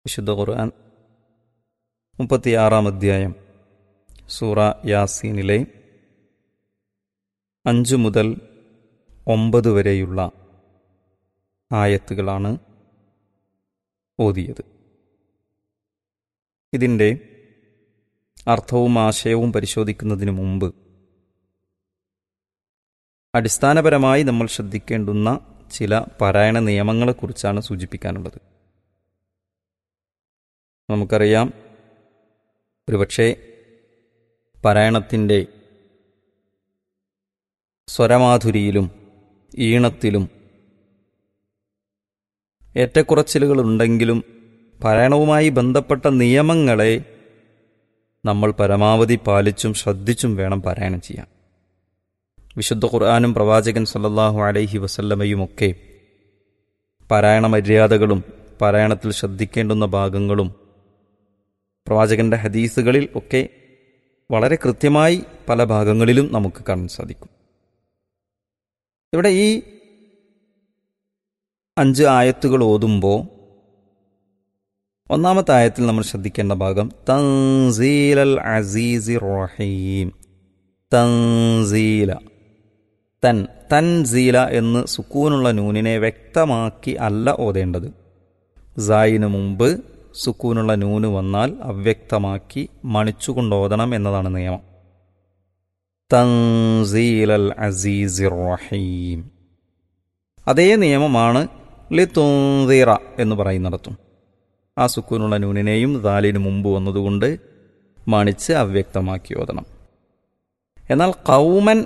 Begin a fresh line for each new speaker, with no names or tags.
വിശുദ്ധ ഖുർആൻ മുപ്പത്തിയാറാം അധ്യായം സൂറ യാസീനിലെ അഞ്ചു മുതൽ ഒമ്പത് വരെയുള്ള ആയത്തുകളാണ് ഓതിയത് ഇതിൻ്റെ അർത്ഥവും ആശയവും പരിശോധിക്കുന്നതിന് മുമ്പ് അടിസ്ഥാനപരമായി നമ്മൾ ശ്രദ്ധിക്കേണ്ടുന്ന ചില പാരായണ നിയമങ്ങളെക്കുറിച്ചാണ് സൂചിപ്പിക്കാനുള്ളത് നമുക്കറിയാം ഒരുപക്ഷെ പാരായണത്തിൻ്റെ സ്വരമാധുരിയിലും ഈണത്തിലും ഏറ്റക്കുറച്ചിലുകളുണ്ടെങ്കിലും പാരായണവുമായി ബന്ധപ്പെട്ട നിയമങ്ങളെ നമ്മൾ പരമാവധി പാലിച്ചും ശ്രദ്ധിച്ചും വേണം പാരായണം ചെയ്യാൻ വിശുദ്ധ ഖുർആാനും പ്രവാചകൻ സല്ലല്ലാഹു അലൈഹി വസല്ലമയുമൊക്കെ പാരായണ മര്യാദകളും പാരായണത്തിൽ ശ്രദ്ധിക്കേണ്ടുന്ന ഭാഗങ്ങളും പ്രവാചകന്റെ ഹദീസുകളിൽ ഒക്കെ വളരെ കൃത്യമായി പല ഭാഗങ്ങളിലും നമുക്ക് കാണാൻ സാധിക്കും ഇവിടെ ഈ അഞ്ച് ആയത്തുകൾ ഓതുമ്പോൾ ഒന്നാമത്തെ ആയത്തിൽ നമ്മൾ ശ്രദ്ധിക്കേണ്ട ഭാഗം തൻസീൽ അൽ അസീസി റഹീം തൻസീല തൻ തൻസീല എന്ന് സുക്കൂനുള്ള നൂനിനെ വ്യക്തമാക്കി അല്ല ഓതേണ്ടത് സായിന് മുമ്പ് സുക്കൂനുള്ള നൂന് വന്നാൽ അവ്യക്തമാക്കി മണിച്ചുകൊണ്ട് ഓതണം എന്നതാണ് നിയമം തൻസീൽ അൽ അസീസി റഹീം അതേ നിയമമാണ് ലിത്തുന്തിറ എന്ന് പറയുന്നിടത്തും ആ സുക്കൂനുള്ള നൂനിനെയും ദാലിന് മുമ്പ് വന്നതുകൊണ്ട് മണിച്ച് അവ്യക്തമാക്കി ഓതണം എന്നാൽ കൗമൻ